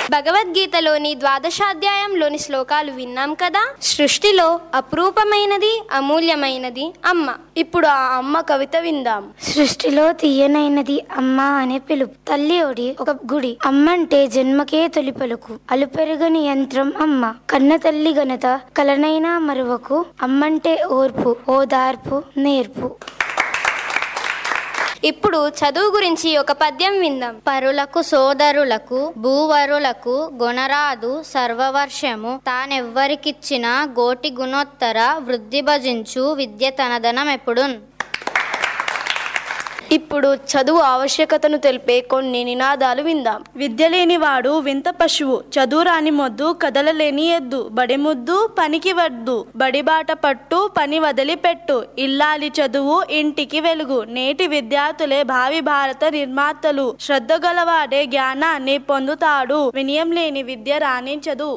భగవద్గీతలోని ద్వాదశాధ్యాయంలోని శ్లోకాలు విన్నాం కదా సృష్టిలో అపురూపమైనది అమూల్యమైనది అమ్మ ఇప్పుడు ఆ అమ్మ కవిత విందాం సృష్టిలో తీయనైనది అమ్మ అనే పిలుపు తల్లి ఒడి ఒక గుడి అమ్మంటే జన్మకే తొలి పలుకు అలుపెరుగని యంత్రం అమ్మ కన్న తల్లి ఘనత కలనైనా మరువకు అమ్మంటే ఓర్పు ఓదార్పు నేర్పు ఇప్పుడు చదువు గురించి ఒక పద్యం విందాం పరులకు సోదరులకు భూవరులకు గుణరాదు సర్వవర్షము తానెవ్వరికిచ్చిన గోటి గుణోత్తర వృద్ధి భజించు విద్య తనదనం ఎప్పుడున్ ఇప్పుడు చదువు ఆవశ్యకతను తెలిపే కొన్ని నినాదాలు విందాం విద్య లేనివాడు వింత పశువు చదువు రాని మొద్దు కదలలేని ఎద్దు బడి ముద్దు పనికి వద్దు బడిబాట పట్టు పని వదిలిపెట్టు ఇల్లాలి చదువు ఇంటికి వెలుగు నేటి విద్యార్థులే భావి భారత నిర్మాతలు శ్రద్ధ గలవాడే జ్ఞానాన్ని పొందుతాడు వినయం లేని విద్య రాణించదు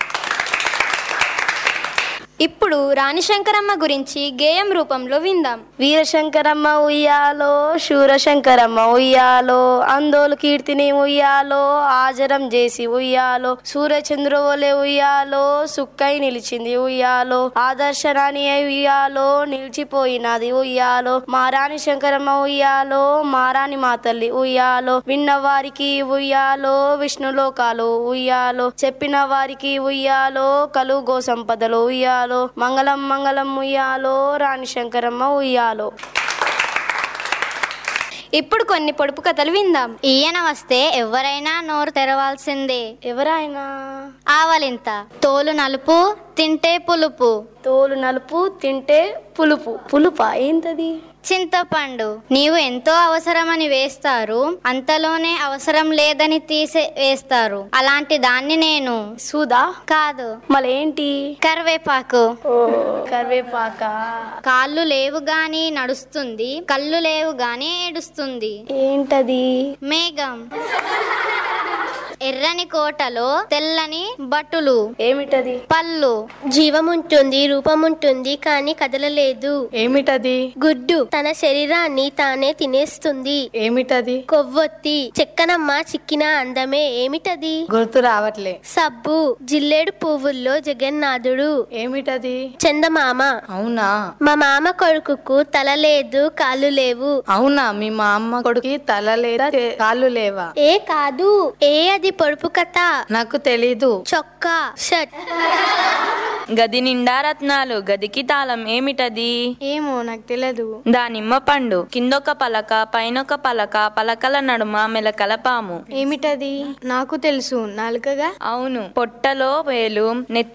ఇప్పుడు రాణి శంకరమ్మ గురించి గేయం రూపంలో విందాం వీరశంకరమ్మ ఉయ్యాలో శూరశంకరమ్మ ఉయ్యాలో అందోలు కీర్తిని ఉయ్యాలో ఆజరం చేసి ఉయ్యాలో సూర్యచంద్రువలే ఉయ్యాలో సుక్కై నిలిచింది ఉయ్యాలో ఆదర్శరాణి అయి ఉయ్యాలో నిలిచిపోయినది ఉయ్యాలో మారాణి శంకరమ్మ ఉయ్యాలో మారాణి మా తల్లి ఉయ్యాలో విన్న వారికి ఉయ్యాలో విష్ణులోకాలు ఉయ్యాలో చెప్పిన వారికి ఉయ్యాలో కలు గో సంపదలు ఉయ్యాలో మంగళం మంగళం ఉయ్యాలో రాణి శంకరమ్మ ఉయ్యాలో ఇప్పుడు కొన్ని పొడుపు కథలు విందాం ఈయన వస్తే ఎవరైనా నోరు తెరవాల్సిందే ఎవరైనా ఆవలింత తోలు నలుపు తింటే పులుపు తోలు నలుపు తింటే పులుపు పులుపా ఏంటది చింతపండు నీవు ఎంతో అవసరమని వేస్తారు అంతలోనే అవసరం లేదని తీసే వేస్తారు అలాంటి దాన్ని నేను సూదా కాదు మళ్ళేంటి కరివేపాకు ఓ కరివేపాక కాళ్ళు లేవు గాని నడుస్తుంది కళ్ళు లేవు గాని ఏడుస్తుంది ఏంటది మేఘం ఎర్రని కోటలో తెల్లని బట్టులు ఏమిటది పళ్ళు జీవముంటుంది రూపముంటుంది కానీ కదలలేదు ఏమిటది గుడ్డు తన శరీరాన్ని తానే తినేస్తుంది ఏమిటది కొవ్వొత్తి చెక్కనమ్మ చిక్కిన అందమే ఏమిటది గుర్తు రావట్లే సబ్బు జిల్లేడు పువ్వుల్లో జగన్నాథుడు ఏమిటది చందమామ అవునా మా మామ కొడుకుకు తల లేదు కాళ్ళు లేవు అవునా మీ మా అమ్మ కొడుకి తల లేదా చే- కాళ్ళు లేవా ఏ కాదు ఏ అది పొడుపు కథ నాకు తెలీదు చొక్కా షర్ట్ గది నిండా రత్నాలు గదికి తాళం ఏమిటది ఏమో నాకు తెలియదు దానిమ్మ పండు కిందొక పలక పైనొక పలక పలకల నడుమ మెలకల పాము ఏమిటది నాకు తెలుసు నాలుకగా అవును పొట్టలో వేలు నెత్తి